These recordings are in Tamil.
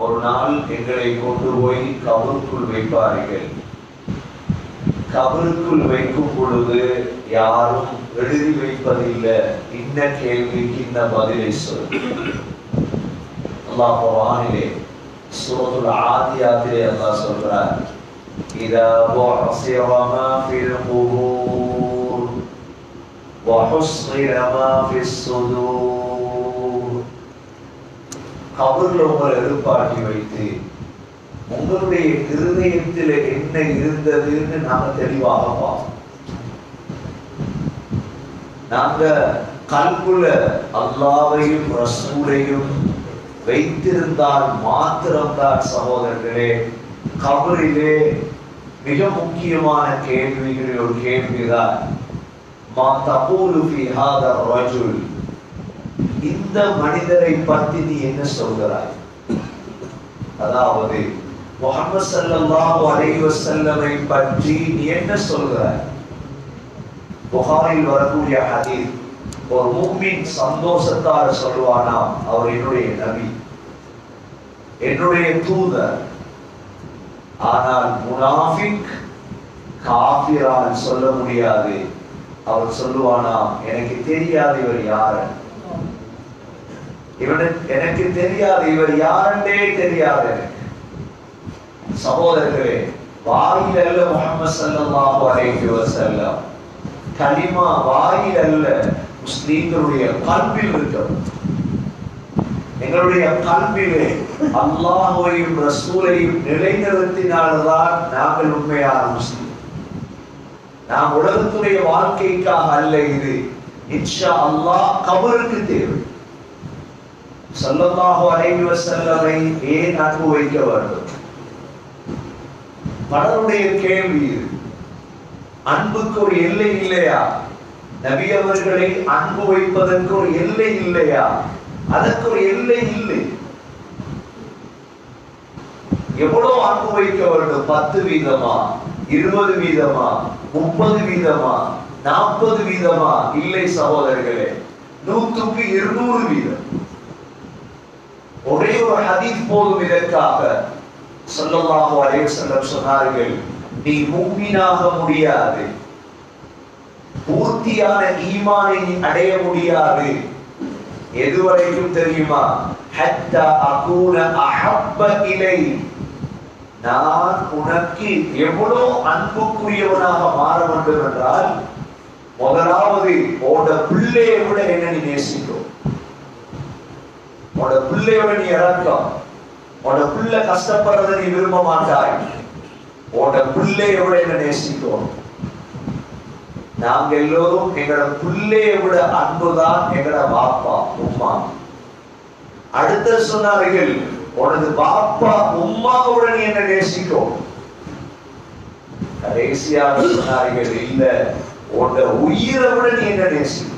ஒரு நாள் எங்களை கொண்டு போய் கபருக்குள் வைப்பார்கள் கபருக்குள் வைக்கும் பொழுது யாரும் எழுதி வைப்பதில்லை இன்ன கேள்விக்கு இன்ன பதிலை சொல் அல்லாஹ் குர்ஆனிலே சூரத்துல் ஆதியாத்திலே அல்லாஹ் சொல்றார் இதா புஅசிர மா ஃபில் குபூர் وحصر ما في الصدور கபர்ல உங்களை எழுப்பாட்டி வைத்து உங்களுடைய இருதயத்தில் என்ன இருந்ததுன்னு நாம தெளிவாக பார்ப்போம் நாங்க கல்புல அல்லாவையும் ரசூலையும் வைத்திருந்தால் மாத்திரம்தான் சகோதரர்களே கபரிலே மிக முக்கியமான கேள்விகளில் ஒரு கேள்விதான் மா தகூலு ஃபி ஹாதா ரஜுல் இந்த மனிதரை பத்தி நீ என்ன சொல்கிறாய் அதாவது முகமது ஸல்லல்லாஹு அலைஹி வஸல்லமை பற்றி நீ என்ன சொல்கிறாய் புகாரில் வரக்கூடிய ஹதீஸ் ஒரு முஃமின் சந்தோஷத்தால சொல்வானாம் அவர் என்னுடைய நபி என்னுடைய தூதர் ஆனால் முனாஃபிக் காபிரால் சொல்ல முடியாது அவர் சொல்லுவானாம் எனக்கு தெரியாது இவர் யாரு இவனுக்கு எனக்கு தெரியாது இவர் யாருன்றே தெரியாது எனக்கு சகோதரர்களே வாயில் அல்ல முகமது ஸல்லல்லாஹு அலைஹி வஸல்லம் கலிமா வாயில் அல்ல முஸ்லீம்களுடைய கல்வியில் இருக்கிறது எங்களுடைய கல்வியிலே அல்லாஹுவையும் ரசூலையும் நிலைநிறுத்தினால்தான் நாங்கள் உண்மையான முஸ்லீம் நாம் உலகத்துடைய வாழ்க்கைக்காக அல்ல இது இன்ஷா அல்லாஹ் கபருக்கு தேவை ஸல்லல்லாஹு அலைஹி வஸல்லமை ஏன் அன்பு வைக்க வேண்டும் பலருடைய கேள்வி இது அன்புக்கு ஒரு எல்லை இல்லையா நபி அவர்களை அன்பு வைப்பதற்கு ஒரு எல்லை இல்லையா அதற்கு ஒரு எல்லை இல்லை எவ்வளவு அன்பு வைக்க வேண்டும் பத்து வீதமா இருபது வீதமா முப்பது வீதமா நாற்பது வீதமா இல்லை சகோதரர்களே நூற்றுக்கு இருநூறு வீதம் ஒரே ஒரு ஹதீஸ் போதும் இதற்காக ஸல்லல்லாஹு அலைஹி வஸல்லம் சொன்னார்கள் நீ முஃமினாக முடியாது பூர்த்தியான ஈமானை நீ அடைய முடியாது எதுவரைக்கும் தெரியுமா ஹத்தா அகூன அஹப்ப இலை நான் உனக்கு எவ்வளவு அன்புக்குரியவனாக மாற வேண்டும் என்றால் முதலாவது உன்னோட பிள்ளையை விட என்ன நீ நேசிக்கும் உன்னோட பிள்ளையோட நீ இறக்கம் உன்னோட பிள்ளை கஷ்டப்படுறதை நீ விரும்ப மாட்டாய் உன்னோட பிள்ளையை விட என்ன நேசிக்கும் நாங்க எல்லோரும் எங்களோட பிள்ளையை விட அன்புதான் எங்களோட பாப்பா உம்மா அடுத்து சொன்னார்கள் உனது பாப்பா உம்மாவோட நீ என்ன நேசிக்கும் கடைசியாக சொன்னார்கள் இல்ல உன்னோட உயிரை விட நீ என்ன நேசிக்கும்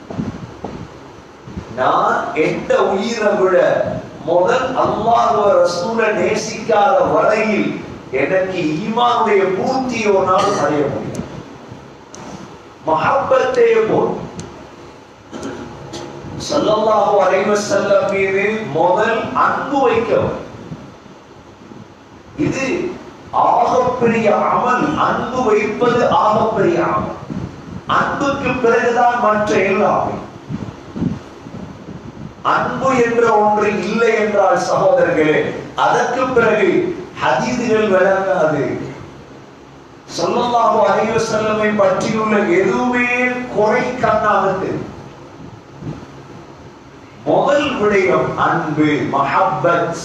நான் எந்த உயிரை விட முதல் அல்லாஹ் ரசூலை நேசிக்காத வரையில் எனக்கு ஈமானுடைய பூர்த்தியை ஒரு நாள் அடைய முடியும் மஹப்பத்தே போல் ஸல்லல்லாஹு அலைஹி வஸல்லம் மீது முதல் அன்பு வைக்கவும் இது ஆகப்பெரிய அமல் அன்பு வைப்பது ஆகப்பெரிய அமல் அன்புக்கு பிறகுதான் மற்ற எல்லாமே அன்பு என்ற ஒன்று இல்லை என்றால் சகோதரர்களே அதற்கு பிறகு ஹதீதுகள் விளங்காது சொல்லல்லாஹு அலைஹி வஸல்லமை பற்றியுள்ள எதுவுமே குறை கண்ணாகது முதல் விடயம் அன்பு மஹப்பத்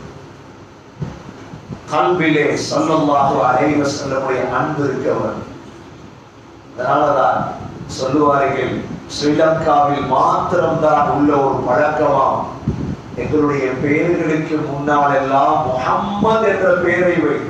கல்விலே சொல்லல்லாஹு அலைஹி வஸல்லமுடைய அன்பு இருக்கவர் அதனாலதான் சொல்லுவார்கள் ஸ்ரீலங்காவில் மாத்திரம்தான் உள்ள ஒரு பழக்கமாம் எங்களுடைய பெயர்களுக்கு முன்னால் எல்லாம் முஹம்மது என்ற பெயரை வைத்து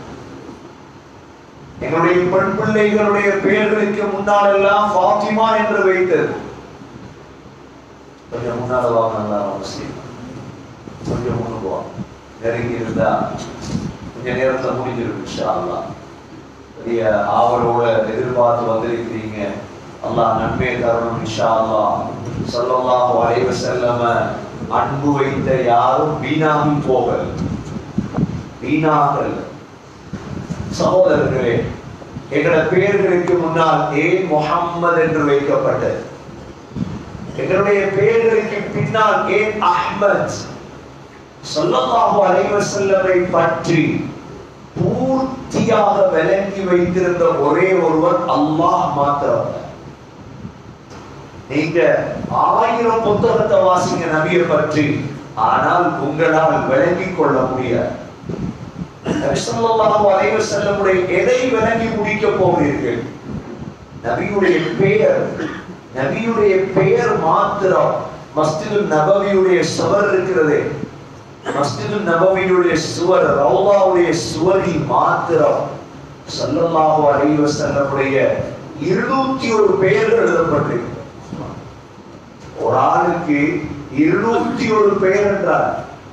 எங்களுடைய பெண் பிள்ளைகளுடைய பெயர்களுக்கு முன்னால் எல்லாம் ஃபாத்திமா என்று வைத்தது கொஞ்சம் முன்னால வாங்க நல்லா அவசியம் கொஞ்சம் முன்னுக்கு வா நெருங்கி இருந்தா கொஞ்ச நேரத்துல முடிஞ்சிடும் இன்ஷா அல்லாஹ் பெரிய ஆவலோட எதிர்பார்த்து வந்திருக்கிறீங்க அல்லாஹ் நன்மை தரணும் இன்ஷா அல்லாஹ் ஸல்லல்லாஹு அலைஹி வஸல்லம அன்பு வைத்த யாரும் வீணாகி போகல் வீணாகல் சகோதரர்களே எங்களோட பெயர்களுக்கு முன்னால் ஏன் முஹம்மது என்று வைக்கப்பட்டது எங்களுடைய பெயர்களுக்கு பின்னால் ஏன் அஹ்மத் சொல்லல்லாஹு அலைஹி வஸல்லமை பற்றி பூர்த்தியாக விளங்கி வைத்திருந்த ஒரே ஒருவர் அல்லாஹ் மாத்திரம் நீங்க ஆயிரம் புத்தகத்தை வாசிங்க நபியை பற்றி ஆனால் உங்களால் விளங்கிக் கொள்ள முடியாது நபி ஸல்லல்லாஹு அலைஹி வஸல்லமுடைய எதை விளங்கி முடிக்க போகிறீர்கள் நபியுடைய பெயர் நபியுடைய பெயர் மாத்திரம் மஸ்ஜிது நபவியுடைய சுவர் இருக்கிறதே மஸ்ஜிது நபவியுடைய சுவர் ரவுலாவுடைய சுவரில் மாத்திரம் ஸல்லல்லாஹு அலைஹி வஸல்லமுடைய இருநூத்தி ஒரு பெயர்கள் எழுதப்பட்டிருக்கு ஒரு ஆளுக்கு இருநூத்தி ஒரு பெயர் என்றார்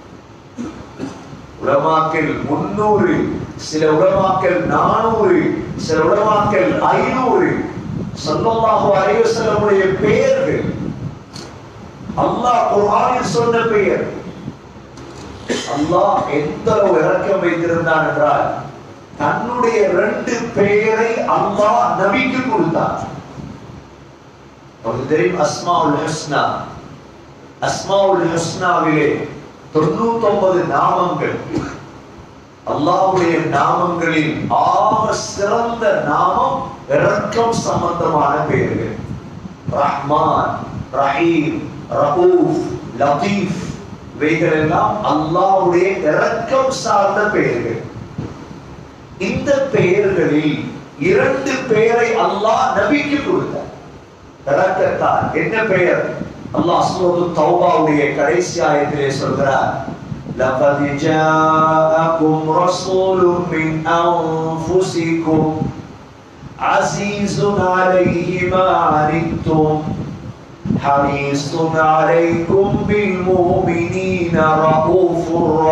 உலமாக்கள் முன்னூறு சில உலமாக்கள் நானூறு சில உலமாக்கள் ஐநூறு சல்லல்லாஹு அலைஹி வஸல்லமுடைய பெயர்கள் அல்லாஹ் குர்ஆனில் சொன்ன பெயர் அல்லாஹ் எந்த அளவு இறக்கம் வைத்திருந்தான் என்றால் தன்னுடைய ரெண்டு பெயரை அல்லாஹ் நபிக்கு கொடுத்தான் உங்களுக்கு தெரியும் அஸ்மாவுல் ஹஸ்னா அஸ்மாவுல் ஹஸ்னாவிலே தொண்ணூத்தொன்பது நாமங்கள் அல்லாஹ்வுடைய நாமங்களில் ஆக சிறந்த நாமம் இரக்கம் சம்பந்தமான பெயர்கள் ரஹ்மான் ரஹீம் ரஹூஃப் லதீஃப் இவைகள் எல்லாம் அல்லாஹ்வுடைய இரக்கம் சார்ந்த பெயர்கள் இந்த பெயர்களில் இரண்டு பெயரை அல்லாஹ் நபிக்கு கொடுத்தார் இரக்கத்தார் என்ன பெயர் அல்லாஹ் சூரத்து தௌபாவுடைய கடைசி ஆயத்திலே சொல்கிறார் لقد جاءكم رسول من أنفسكم عزيز عليه ما عنتم حريص عليكم بالمؤمنين رؤوف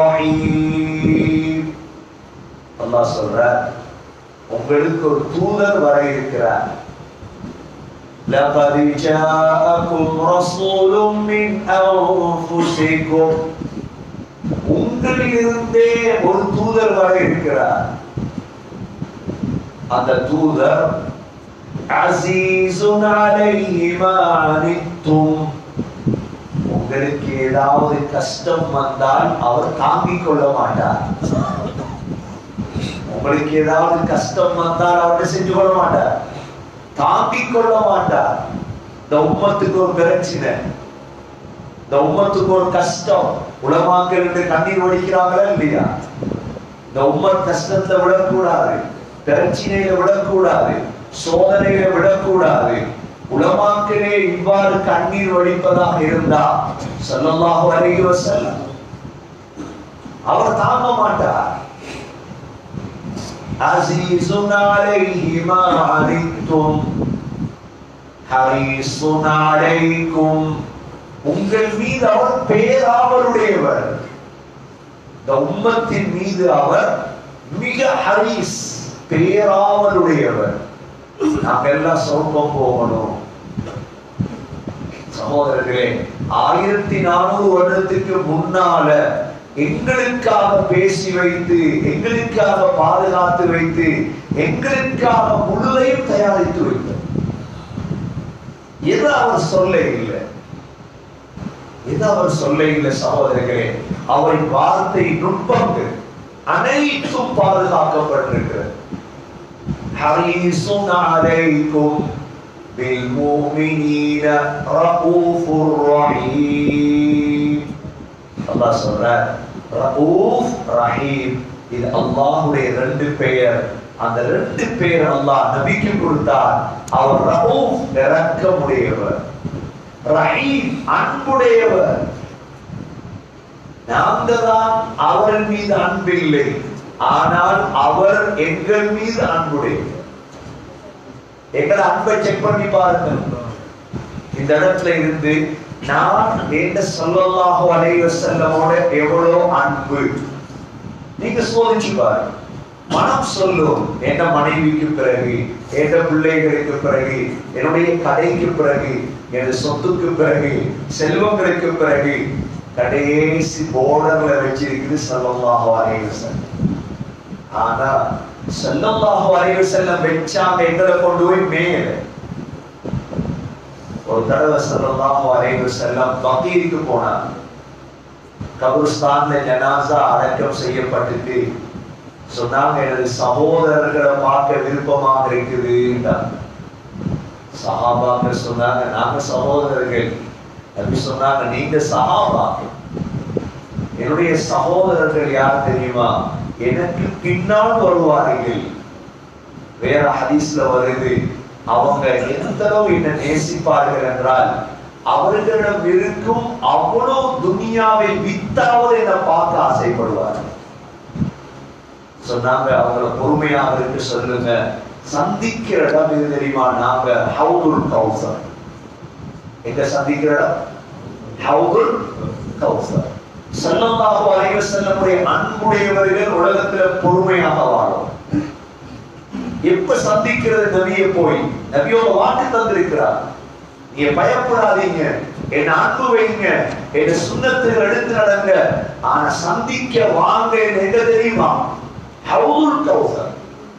رحيم அல்லாஹ் சொல்றார் உங்களுக்கு ஒரு தூதர் வர இருக்கிறார் لقد جاءكم رسول من أنفسكم உங்களிலிருந்தே ஒரு தூதர் வர இருக்கிறார் அந்த தூதர் அசீசுன் அலைஹி மா அனித்தும் உங்களுக்கு ஏதாவது கஷ்டம் வந்தால் அவர் தாங்கிக் கொள்ள மாட்டார் உங்களுக்கு ஏதாவது கஷ்டம் வந்தால் அவர் செஞ்சு கொள்ள மாட்டார் தாங்கிக் கொள்ள மாட்டார் இந்த உம்மத்துக்கு ஒரு பிரச்சனை இந்த உம்மத்துக்கு ஒரு கஷ்டம் உலமாக்கள் என்று கண்ணீர் வடிக்கிறாங்களா இல்லையா இந்த உம்மத் கஷ்டத்தை விடக்கூடாது பிரச்சனையில விடக்கூடாது சோதனையில விடக்கூடாது உலமாக்களே இவ்வாறு கண்ணீர் வடிப்பதாக இருந்தா ஸல்லல்லாஹு அலைஹி வஸல்லம் அவர் தாங்க மாட்டார் அசீசுன் அலைஹி மா அனித்தும் ஹரீசுன் அலைக்கும் உங்கள் மீது அவர் பேராவலுடையவர் இந்த உம்மத்தின் மீது அவர் மிக ஹரீஸ் பேராவலுடையவர் நாங்க எல்லாம் சொர்க்கம் போகணும் சகோதரர்களே ஆயிரத்தி நானூறு வருடத்துக்கு முன்னால எங்களுக்காக பேசி வைத்து எங்களுக்காக பாதுகாத்து வைத்து எங்களுக்காக முழுதையும் தயாரித்து வைத்தார் எது அவர் சொல்ல இல்லை எது அவர் சொல்ல இல்லை சகோதரர்களே அவரின் வார்த்தை நுட்பங்கள் அனைத்தும் பாதுகாக்கப்பட்டிருக்கிறது ஹரீசுன் அலைக்கும் بالمؤمنين رؤوف رحيم அல்லாஹ் சொல்றார் ரഊஃப் ரஹீம் இது அல்லாஹ்வுடைய ரெண்டு பெயர் அந்த ரெண்டு பெயர் அல்லாஹ் நபிக்கு கொடுத்தார் அவர் ரഊஃப் இரக்கமுடையவர் ரஹீம் அன்புடையவர் நாங்கள் தான் அவர் மீது அன்பில்லை ஆனால் அவர் எங்கள் மீது அன்புடையவர் எங்களை அன்பை செக் பண்ணி பாருங்க இந்த இடத்துல இருந்து நான் எந்த சொல்லல்லாஹு அலைஹி வஸல்லமோட எவ்வளவு அன்பு நீங்க சோதிச்சு பாருங்க மனம் சொல்லும் என் மனைவிக்கு பிறகு என் பிள்ளைகளுக்கு பிறகு என்னுடைய கடைக்கு பிறகு எனது சொத்துக்கு பிறகு செல்வங்களுக்கு பிறகு கடைசி போர்டர்ல வச்சிருக்குது ஸல்லல்லாஹு அலைஹி வஸல்லம் ஆனா ஸல்லல்லாஹு அலைஹி வஸல்லம் வச்சாங்க எங்களை கொண்டு போய் மேலே ஒரு தடவை ஸல்லல்லாஹு அலைஹி வஸல்லம் பகீருக்கு போனாங்க கபருஸ்தான்ல ஜனாசா அடக்கம் செய்யப்பட்டுட்டு சொன்னாங்க எனது சகோதரர்களை பார்க்க விருப்பமாக இருக்குது சஹாபாக்கள் சொன்னாங்க நாங்க சகோதரர்கள் நபி சொன்னாங்க நீங்க சஹாபாக்கள் என்னுடைய சகோதரர்கள் யார் தெரியுமா எனக்கு பின்னால் வருவார்கள் வேற ஹதீஸ்ல வருது அவங்க எந்த அளவு என்ன நேசிப்பார்கள் என்றால் அவர்களிடம் இருக்கும் அவ்வளவு துனியாவை வித்தாவது என்ன பார்க்க ஆசைப்படுவார்கள் சொன்னாங்க அவங்கள பொறுமையாக இருக்கு சொல்லுங்க சந்திக்கிற இடம் எது தெரியுமா நாங்க ஹவுதுல் கௌசர் எங்க சந்திக்கிற இடம் ஹவுதுல் கௌசர் ஸல்லல்லாஹு அலைஹி வஸல்லமுடைய அன்புடையவர்கள் உலகத்துல பொறுமையாக வாழும் எப்ப சந்திக்கிறது நபியை போய் நபியோட வாக்கு தந்திருக்கிறார் நீங்க பயப்படாதீங்க என் அன்பு வைங்க என் சுண்ணத்துகள் எடுத்து நடங்க ஆனா சந்திக்க வாங்க எங்க தெரியுமா ஹவுதுல் கௌசர்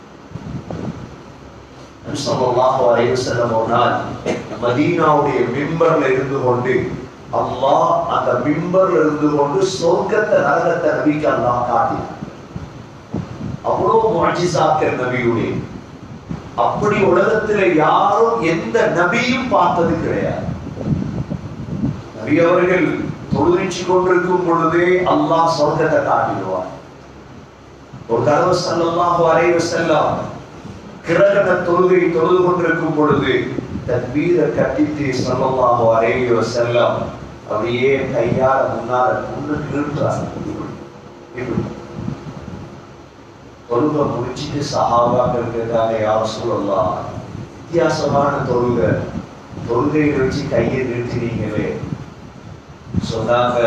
நபி ஸல்லல்லாஹு அலைஹி வஸல்லம் ஒரு நாள் மதீனாவுடைய மிம்பர்ல இருந்து கொண்டு அல்லாஹ் அந்த மிம்பர்ல இருந்து கொண்டு சொர்க்கத்தை நரகத்தை நபிக்கு அல்லாஹ் காட்டினார் அவ்வளவு முஅஜிசாக்கள் நபியுடைய அப்படி உலகத்துல யாரும் எந்த நபியும் பார்த்தது கிடையாது நபி அவர்கள் தொழுவிச்சு கொண்டிருக்கும் பொழுதே அல்லாஹ் சொர்க்கத்தை காட்டிடுவார் ஒரு தடவை ஸல்லல்லாஹு அலைஹி வஸல்லம் கிரகண தொழுகை தொழுது கொண்டிருக்கும் பொழுது தக்பீரை கட்டிட்டு ஸல்லல்லாஹு அலைஹி வஸல்லம் அப்படியே கையால முன்னால முன்னுக்கு நிறுத்துறாங்க இப்படி தொழுகை முடிச்சிட்டு சஹாபாக்கள் கேட்டாங்க யார் சொல்லலாம் வித்தியாசமான தொழுகை தொழுகையை வச்சு கையை நிறுத்தினீங்களே சொன்னாங்க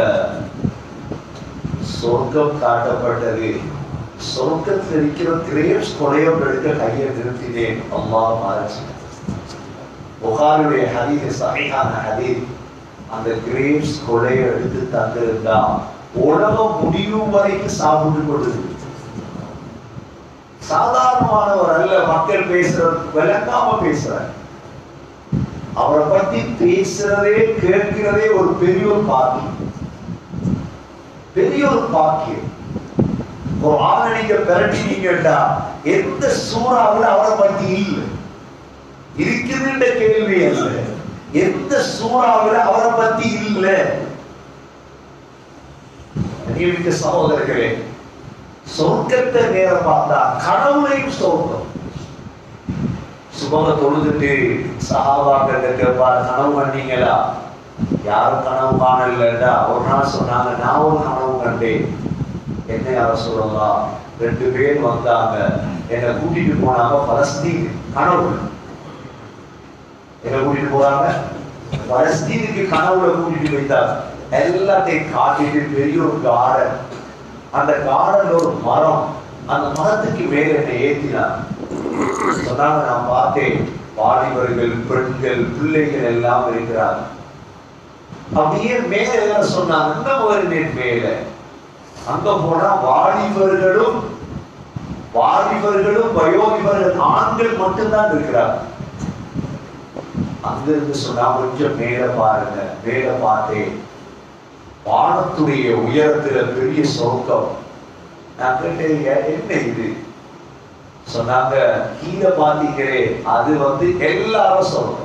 சொர்க்கம் காட்டப்பட்டது சொர்க்கத்தில் இருக்கிற கிரேப்ஸ் கொடையம் எடுக்க கையை நிறுத்தினேன் அம்மா மாறிச்சு புகாருடைய ஹதீஸ் சகையான ஹதீஸ் அந்த கிரேப்ஸ் கொடையை எடுத்து தந்திருந்தா உலகம் முடியும் வரைக்கும் சாப்பிட்டு கொண்டிருக்கு சாதாரணமானவர் அல்ல மக்கள் பேசுறது விளங்காம பேசுறார் அவரை பத்தி பேசுறதே கேட்கிறதே ஒரு பெரிய ஒரு பாக்கியம் பெரிய ஒரு பாக்கியம் ஒரு ஆளை நீங்க பிரட்டினீங்கடா எந்த சூறாவில் அவரை பத்தி இல்லை இருக்குதுன்ற கேள்வி அல்ல எந்த சூறாவில் அவரை பத்தி இல்லை அநேமிக்க சகோதரர்களே சொர்க்கத்தை நேர பார்த்தா கனவுலையும் சொர்க்கம் சுபங்க தொழுதுட்டு சகாபாக்கள் கேட்பார் கனவு கண்டீங்களா யாரும் கனவு காணலடா ஒரு நாள் சொன்னாங்க நான் ஒரு கனவு கண்டேன் என்ன யார சொல்லலாம் ரெண்டு பேர் வந்தாங்க என்னை கூட்டிட்டு போனாங்க பலஸ்தீன் கனவு என்ன கூட்டிட்டு போறாங்க பலஸ்தீனுக்கு கனவுல கூட்டிட்டு போயிட்டாங்க எல்லாத்தையும் காட்டிட்டு பெரிய ஒரு கார்டன் அந்த கார்டன் ஒரு மரம் அந்த மரத்துக்கு மேல என்னை ஏத்தினார் சொன்னாங்க நான் பார்த்தேன் வாலிபர்கள் பெண்கள் பிள்ளைகள் எல்லாம் இருக்கிறாங்க அப்படியே மேல என்ன சொன்னாங்க இந்த வருகிறேன் மேல அங்க போனா வாலிபர்களும் வாலிபர்களும் வயோதிபர்கள் ஆண்கள் மட்டும்தான் இருக்கிறாங்க அங்கிருந்து சொன்னா கொஞ்சம் மேல பாருங்க மேல பார்த்தேன் வானத்துடைய உயரத்துல பெரிய சொர்க்கம் நான் கேட்டேன் "ஏ- என்ன இது சொன்னாங்க கீழே பாத்தீங்களே அது வந்து எல்லாரும் சொர்க்கம்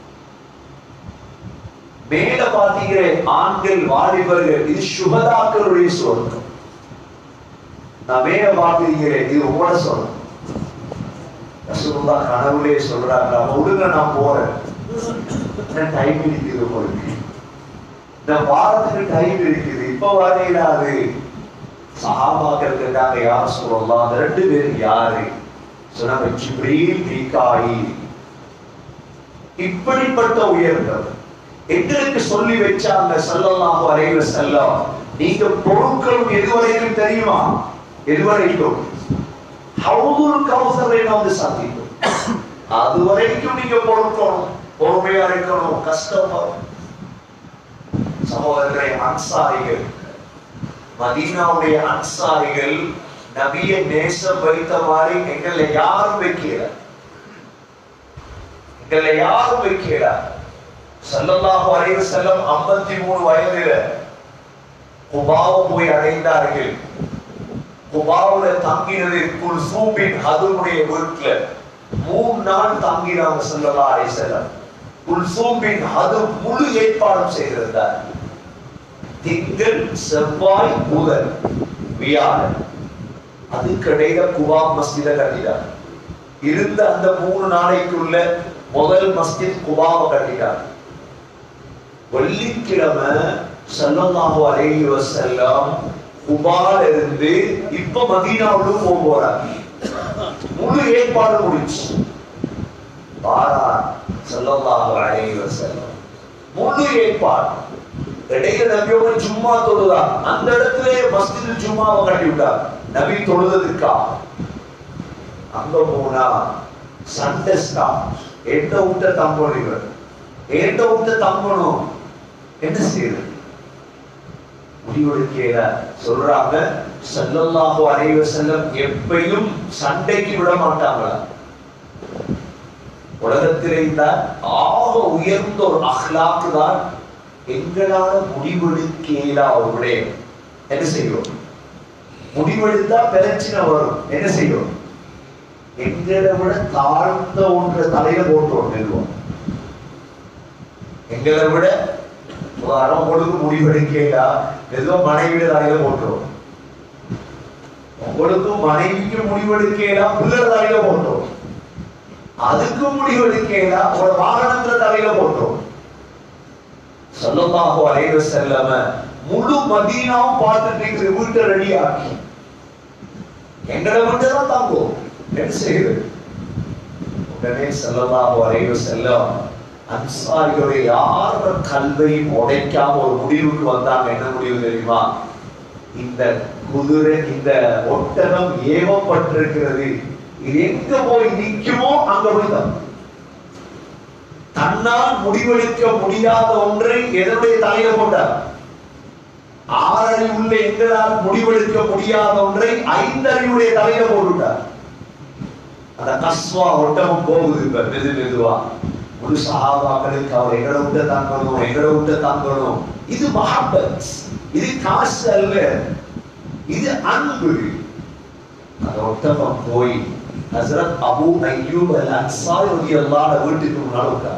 மேல பாத்தீங்களே ஆண்கள் வாலிபர்கள் இது சுகதாக்களுடைய சொர்க்கம் நான் மேல பாத்தீங்களே இது உங்களோட சொர்க்கம் ரசூலுல்லாஹ் கனவுலே சொல்றாங்க விடுங்க நான் போறேன் டைம் இருக்குது உங்களுக்கு இந்த வாரத்துக்கு டைம் இருக்குது இப்ப வரையிலாது சஹாபாக்கள் கேட்டாங்க யார் சொல்லலாம் அந்த ரெண்டு பேர் யாரு சொன்னாங்க ஜிப்ரீல் மீகாயில் இப்படிப்பட்ட உயர்ந்தவர் எங்களுக்கு சொல்லி வச்சாங்க ஸல்லல்லாஹு அலைஹி வஸல்லம் நீங்க பொருட்களும் எதுவரைக்கும் தெரியுமா எதுவரைக்கும் ஹவுதுல் கௌசரை நான் வந்து சந்திக்கும் அது வரைக்கும் நீங்க பொறுக்கணும் பொறுமையா இருக்கணும் கஷ்டம் வரும் சகோதரர்களை அன்சாரிகள் மதீனாவுடைய அன்சாரிகள் நபிய நேசம் வைத்த மாதிரி எங்களை யாரும் வைக்கல எங்களை யாரும் வைக்கல சல்லல்லாஹு அலைஹி வஸல்லம் 53 வயதில குபாவை போய் அடைந்தார்கள் குபாவுல தங்கினது குல்சூபின் அதுவுடைய வீட்டுல மூணு நாள் தங்கினாங்க சல்லல்லாஹு அலைஹி வஸல்லம் குல்சூபின் அது முழு ஏற்பாடும் செய்திருந்தார் திங்கள் செவ்வாய் புதன் வியாழன் அதுக்கிடையில குபா மஸ்ஜித கட்டினார் இருந்த அந்த மூணு நாளைக்குள்ள முதல் மஸ்ஜித் குபாவை கட்டினார் வெள்ளிக்கிழமை ஸல்லல்லாஹு அலைஹி வஸல்லம் குபால இருந்து இப்ப மதீனாவுக்கு போக போறாங்க முழு ஏற்பாடு முடிச்சு பாரார் ஸல்லல்லாஹு அலைஹி வஸல்லம் முழு ஏற்பாடு இடையில நபியோட ஜும்மா தொழுதா அந்த இடத்துல மஸ்ஜித் ஜும்மாவை கட்டி விட்டார் நபி தொழுததுக்கா அங்க போனா சண்டை ஸ்டாப் எந்த விட்ட தம்பணும் இவர் எந்த விட்ட தம்பணும் என்ன செய்யறது முடிவெடுக்கையில சொல்றாங்க ஸல்லல்லாஹு அலைஹி வஸல்லம் எப்பையும் சண்டைக்கு விட மாட்டாங்களா உலகத்திலே இந்த ஆக உயர்ந்த ஒரு அஹ்லாக்கு தான் எங்களால முடிவெடுக்கலா ஒரு விடயம் என்ன செய்யும் முடிவெடுத்தா பிரச்சனை வரும் என்ன செய்யும் எங்களை விட தாழ்ந்த ஒன்ற தலையில போட்டோம் நெல்வோம் எங்களை விட உதாரணம் உங்களுக்கு முடிவெடுக்கலா ஏதோ மனைவிட தலையில போட்டுரும் உங்களுக்கு மனைவிக்கு முடிவெடுக்கலா பிள்ளை தலையில போட்டுரும் அதுக்கு முடிவெடுக்கலா ஒரு வாகனத்துல தலையில போட்டுரும் சொல்லமாக அலைவ செல்லம முழு மதீனாவும் பார்த்துட்டு இருக்கிற வீட்டை ரெடி ஆக்கி எங்களை மட்டும் தான் தாங்கும் என்ன செய்யுது உடனே செல்லமாக அலைவ செல்லம் அன்சாரிகளுடைய யார கல்வையும் உடைக்காம ஒரு முடிவுக்கு வந்தாங்க என்ன முடிவு தெரியுமா இந்த குதிரை இந்த ஒட்டகம் ஏவப்பட்டிருக்கிறது இது எங்க போய் நிக்குமோ அங்க போய் தான் தன்னால் முடிவெடுக்க முடியாத ஒன்றை எதனுடைய தலையில போட்டார் ஆறறிவுள்ள எங்களால் முடிவெடுக்க முடியாத ஒன்றை ஐந்தறிவுடைய தலையில போட்டுட்டார் அந்த கஸ்வா ஒட்டகம் போகுது இப்ப மெது மெதுவா முழு சஹாபாக்களுக்கு அவர் எங்களை விட்டு தாங்கணும் எங்களை விட்டு தாங்கணும் இது மஹபத் இது காசு அல்ல இது அன்பு அந்த ஒட்டகம் போய் ஹசரத் அபு அய்யூப் அல் அன்சாரி ரலியல்லாஹு அன்ஹு வீட்டுக்கு முன்னால உட்கார்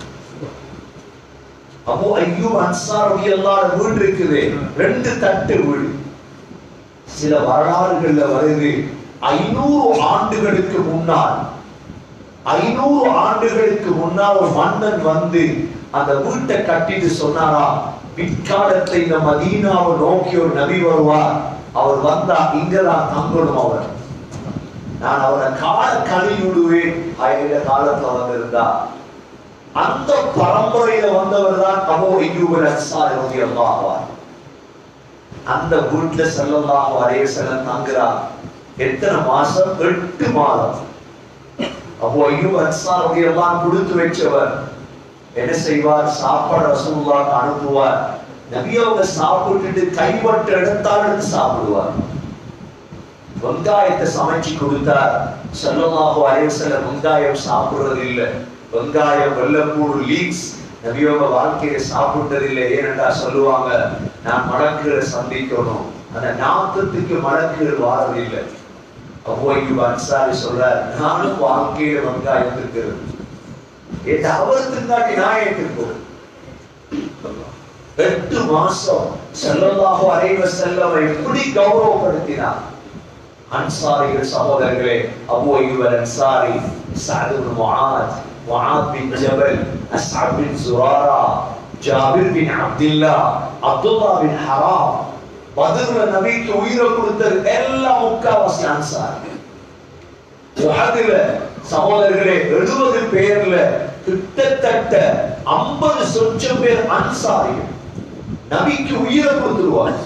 அபு அய்யூப் அன்சார் ரலியல்லாஹு அன்ஹு வீடு இருக்குது ரெண்டு தட்டு வீடு சில வரலாறுகள்ல வருது ஐநூறு ஆண்டுகளுக்கு முன்னால் ஐநூறு ஆண்டுகளுக்கு முன்னால் ஒரு மன்னன் வந்து அந்த வீட்டை கட்டிட்டு சொன்னாரா பிற்காலத்தை இந்த மதீனாவை நோக்கி ஒரு நபி வருவார் அவர் வந்தா இங்கதான் தங்கணும் அவர் நான் அவரை கால கழி விடுவேன் ஆயிர காலத்துல வந்திருந்தா அந்த பரம்பரையில வந்தவர் தான் அபோ ஐயூபல் அன்சாரி ரலியல்லாஹு ஆவார் அந்த வீட்டுல செல்லல்லாஹு அலைஹி வஸல்லம் தங்குறார் எத்தனை மாசம் எட்டு மாதம் அப்போ ஐயூப் அன்சார் ரலியல்லாஹு கொடுத்து வச்சவர் என்ன செய்வார் சாப்பாடு ரசூலுல்லாஹ் அனுப்புவார் நபி அவங்க சாப்பிட்டுட்டு கைப்பட்ட எடுத்தால் எடுத்து சாப்பிடுவார் வெங்காயத்தை சமைச்சு கொடுத்தார் செல்லமாக அலைவசல்ல வெங்காயம் சாப்பிடுறது இல்ல வெங்காயம் வெள்ளப்பூடு லீக்ஸ் நபியோக வாழ்க்கையை சாப்பிட்டது இல்லை ஏனென்றா சொல்லுவாங்க நான் மலக்குகளை சந்திக்கணும் அந்த நாத்தத்துக்கு மலக்குகள் வாரதில்லை அப்போ இவ அன்சாரி சொல்றார் நானும் வாழ்க்கையில வெங்காயம் இருக்கிறது ஏன் அவர் தின்னாட்டி நான் ஏற்றுக்கோம் எட்டு மாசம் செல்லல்லாஹு அலைவ செல்லவை எப்படி கௌரவப்படுத்தினார் அன்சாரிகள் சகோதரர்களே அபு அய்யூப் அன்சாரி சஅத் பின் முஆத் முஆத் பின் ஜபல் அஸ்அப் பின் சுராரா ஜாபிர் பின் அப்துல்லா அப்துல்லா பின் ஹராம் பத்ர்ல நபிக்கு உயிரை கொடுத்த எல்லா முக்காவாசி அன்சாரி உஹதுல சகோதரர்களே எழுபது பேர்ல கிட்டத்தட்ட ஐம்பது சொச்சம் பேர் அன்சாரிகள் நபிக்கு உயிரை கொடுத்துருவாங்க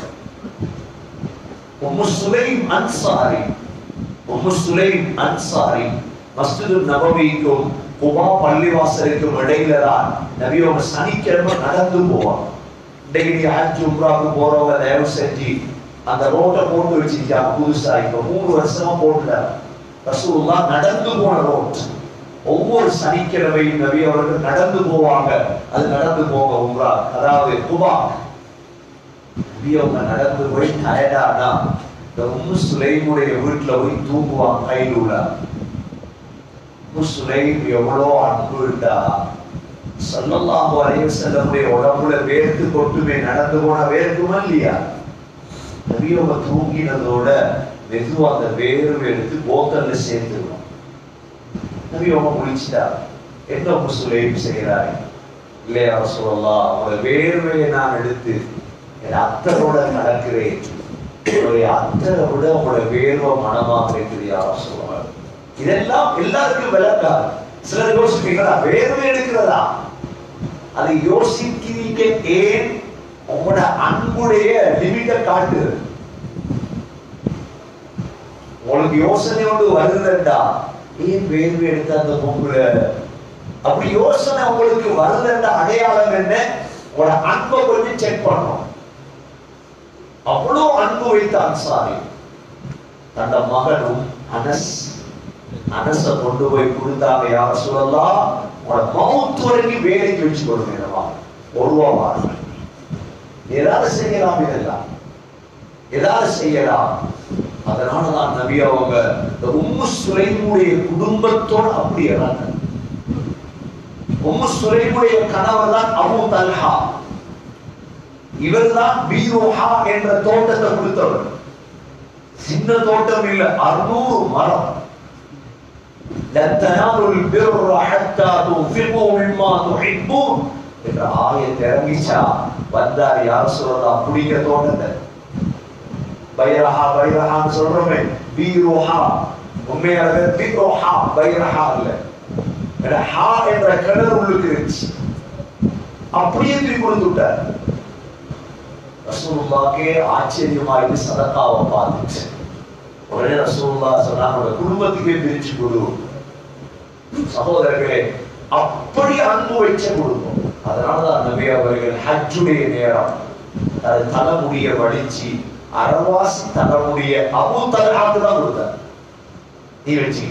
உம்மு சுலைம் அன்சாரி உம்மு சுலைம் அன்சாரி மஸ்ஜிது நபவிக்கும் குபா பள்ளிவாசலுக்கும் இடையில தான் நபியோட சனிக்கிழமை நடந்து போவாங்க இன்னைக்கு நீங்க ஹஜ் உம்ராக்கு போறவங்க தயவு செஞ்சு அந்த ரோட்டை போட்டு வச்சிருக்காங்க புதுசா இப்ப மூணு வருஷமா போட்டுட்டாங்க ரசூலுல்லா நடந்து போன ரோட் ஒவ்வொரு சனிக்கிழமையும் நபி அவர்கள் நடந்து போவாங்க அது நடந்து போக உம்ரா அதாவது குபா நபி அவங்க நடந்து போய் டயர்டானா இந்த உம்மு சுலைமுடைய வீட்டுல போய் தூங்குவாங்க கைலூல உம்மு சுலைம் எவ்வளோ அன்பு இருந்தா சல்லல்லாஹு அலைஹி வஸல்லமுடைய உடம்புல வேர்த்து கொட்டுமே நடந்து போனா வேர்க்குமா இல்லையா நபியவங்க தூங்கினதோட மெதுவா அந்த வேர்வை எடுத்து போத்தல்ல சேர்த்துக்கணும் நபியவங்க முடிச்சிட்டா என்ன உம்மு சுலைம் செய்யறாரு இல்லையா சொல்லலாம் அவங்களோட வேர்வையை நான் எடுத்து என் அத்தரோட நடக்கிறேன் உங்களுடைய அத்தரை விட உங்களோட வேர்வை மனமாக இருக்குது யாரும் சொல்லுவாங்க இதெல்லாம் எல்லாருக்கும் விளக்காது சிலர் யோசிப்பீங்களா வேர்வை எடுக்கிறதா அதை யோசிக்கிறீங்க ஏன் உங்களோட அன்புடைய லிமிட்டை காட்டுது உங்களுக்கு யோசனை ஒன்று வருதுண்டா ஏன் வேர்வை எடுத்த அந்த பொம்புல அப்படி யோசனை உங்களுக்கு வருதுன்ற அடையாளம் என்ன உங்களோட அன்பை கொஞ்சம் செக் பண்ணணும் அவ்வளவு அன்பு வைத்த அன்சாரி தந்த மகனும் அனஸ் அனச கொண்டு போய் கொடுத்தாங்க யார சொல்லலாம் உங்களோட மவுத் வரைக்கும் வேலைக்கு வச்சு கொடுங்க ஒரு ரூபா வாங்க ஏதாவது செய்யலாம் இதெல்லாம் ஏதாவது செய்யலாம் அதனாலதான் நபி அவங்க இந்த உம்மு சுலைமுடைய குடும்பத்தோட அப்படி இறங்க உம்மு சுலைமுடைய கணவர் தான் அபு தல்ஹா இவர்தான் பீரோஹா என்ற தோட்டத்தை கொடுத்தவர் சின்ன தோட்டம் இல்ல அறுநூறு மரம் لن تنالوا البر حتى تنفقوا مما تحبون என்ற ஆயத்தை இறங்கிச்சா வந்தார் யார் சொல்லலாம் பிடிக்க தோட்டத்தை பைரஹா பைரஹான்னு சொல்றோமே பீரோஹா உண்மையான பேர் பீரோஹா பைரஹா இல்ல ஹா என்ற கிணறு உள்ளுக்கு இருந்துச்சு அப்படியே தூக்கி கொடுத்து விட்டார் ரசூலுல்லாக்கே ஆச்சரியமா இது சதக்காவை பார்த்துச்சு உடனே ரசூலுல்லா சொன்னாங்க குடும்பத்துக்கே பிரிச்சு கொடு சகோதரர்களே அப்படி அன்பு வச்ச குடும்பம் அதனாலதான் நபி அவர்கள் ஹஜ்ஜுடைய நேரம் அது தலைமுடிய வடிச்சு அரவாசி தலைமுடிய அபு தலஹாக்கு தான் கொடுத்தார் நீ வச்சு